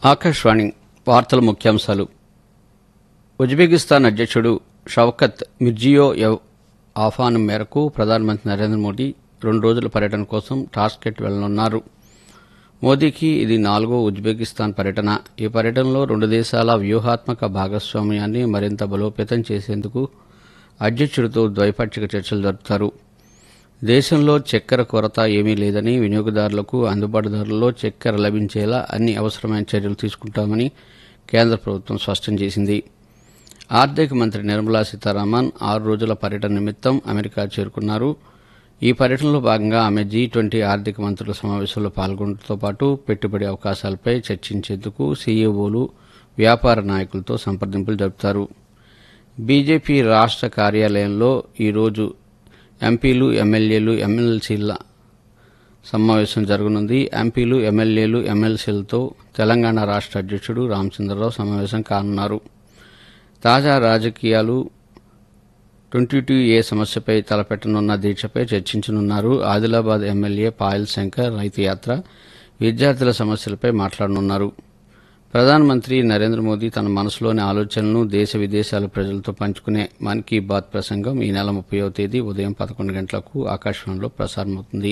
ఆకాశవాణి వార్తల ముఖ్యాంశాలు ఉజ్బెకిస్తాన్ అధ్యక్షుడు షవకత్ మిర్జియోయవ్ ఆహ్వానం మేరకు ప్రధానమంత్రి నరేంద్ర మోదీ రెండు రోజుల పర్యటన కోసం టాస్కెట్ వెళ్లనున్నారు మోదీకి ఇది నాలుగో ఉజ్బెకిస్తాన్ పర్యటన ఈ పర్యటనలో రెండు దేశాల వ్యూహాత్మక భాగస్వామ్యాన్ని మరింత బలోపేతం చేసేందుకు అధ్యక్షుడితో ద్వైపాక్షిక చర్చలు జరుపుతారు దేశంలో చక్కెర కొరత ఏమీ లేదని వినియోగదారులకు అందుబాటు ధరల్లో చక్కెర లభించేలా అన్ని అవసరమైన చర్యలు తీసుకుంటామని కేంద్ర ప్రభుత్వం స్పష్టం చేసింది ఆర్థిక మంత్రి నిర్మలా సీతారామన్ ఆరు రోజుల పర్యటన నిమిత్తం అమెరికా చేరుకున్నారు ఈ పర్యటనలో భాగంగా ఆమె జీ ట్వంటీ ఆర్థిక మంత్రుల సమావేశంలో పాల్గొనడంతో పాటు పెట్టుబడి అవకాశాలపై చర్చించేందుకు సీఈఓలు వ్యాపార నాయకులతో సంప్రదింపులు జరుపుతారు బీజేపీ రాష్ట్ర కార్యాలయంలో ఈరోజు ఎంపీలు ఎమ్మెల్యేలు ఎమ్మెల్సీల సమావేశం జరగనుంది ఎంపీలు ఎమ్మెల్యేలు ఎమ్మెల్సీలతో తెలంగాణ రాష్ట్ర అధ్యక్షుడు రామచంద్రరావు సమావేశం కానున్నారు తాజా రాజకీయాలు ట్వంటీ టూ ఏ సమస్యపై తలపెట్టనున్న దీక్షపై చర్చించనున్నారు ఆదిలాబాద్ ఎమ్మెల్యే పాయల్ శంకర్ రైతు యాత్ర విద్యార్థుల సమస్యలపై మాట్లాడనున్నారు ప్రధానమంత్రి నరేంద్ర మోదీ తన మనసులోని ఆలోచనలను దేశ విదేశాల ప్రజలతో పంచుకునే మన్ కీ బాత్ ప్రసంగం ఈ నెల ముప్పైవ తేదీ ఉదయం పదకొండు గంటలకు ఆకాశవాణిలో ప్రసారమవుతుంది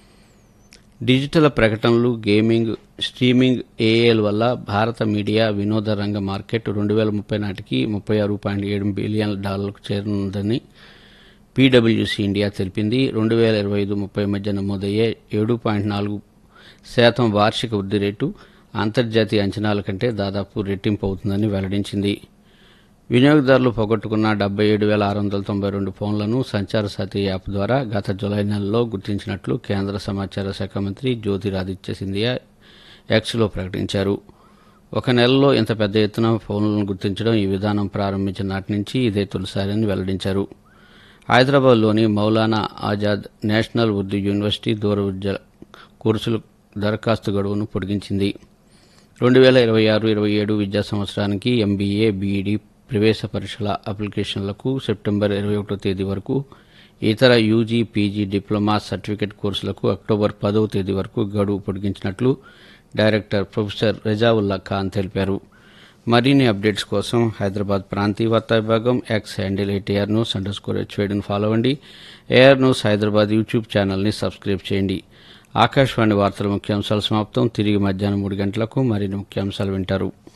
డిజిటల్ ప్రకటనలు గేమింగ్ స్ట్రీమింగ్ ఏఏల వల్ల భారత మీడియా వినోద రంగ మార్కెట్ రెండు వేల ముప్పై నాటికి ముప్పై ఆరు పాయింట్ ఏడు బిలియన్ డాలర్లకు చేరనుందని పీడబ్ల్యూసీ ఇండియా తెలిపింది రెండు వేల ఇరవై ఐదు ముప్పై మధ్య నమోదయ్యే ఏడు పాయింట్ నాలుగు శాతం వార్షిక వృద్ధి రేటు అంతర్జాతీయ అంచనాల కంటే దాదాపు రెట్టింపు అవుతుందని వెల్లడించింది వినియోగదారులు పోగొట్టుకున్న డెబ్బై ఏడు వేల ఆరు వందల తొంభై రెండు ఫోన్లను సంచార సాతి యాప్ ద్వారా గత జులై నెలలో గుర్తించినట్లు కేంద్ర సమాచార శాఖ మంత్రి జ్యోతిరాదిత్య సింధియా ఎక్స్లో ప్రకటించారు ఒక నెలలో ఇంత పెద్ద ఎత్తున ఫోన్లను గుర్తించడం ఈ విధానం ప్రారంభించిన నాటి నుంచి ఇదే తొలిసారని వెల్లడించారు హైదరాబాద్లోని మౌలానా ఆజాద్ నేషనల్ ఉర్దూ యూనివర్సిటీ దూర విద్య కోర్సులు దరఖాస్తు గడువును పొడిగించింది రెండు వేల ఇరవై ఆరు ఇరవై ఏడు విద్యా సంవత్సరానికి ఎంబీఏ బీఈడీ ప్రవేశ పరీక్షల అప్లికేషన్లకు సెప్టెంబర్ ఇరవై ఒకటో తేదీ వరకు ఇతర యూజీ పీజీ డిప్లొమా సర్టిఫికేట్ కోర్సులకు అక్టోబర్ పదవ తేదీ వరకు గడువు పొడిగించినట్లు డైరెక్టర్ ప్రొఫెసర్ రెజావుల్లా ఖాన్ తెలిపారు మరిన్ని అప్డేట్స్ కోసం హైదరాబాద్ ప్రాంతీయ వార్తా విభాగం X handle ATR news underscore హెచ్వేడిని ఫాలో అవ్వండి ఏఆర్ న్యూస్ హైదరాబాద్ యూట్యూబ్ ఛానల్ని సబ్స్క్రైబ్ చేయండి ఆకాశవాణి వార్తల ముఖ్యాంశాలు సమాప్తం తిరిగి మధ్యాహ్నం మూడు గంటలకు మరిన్ని ముఖ్యాంశాలు వింటారు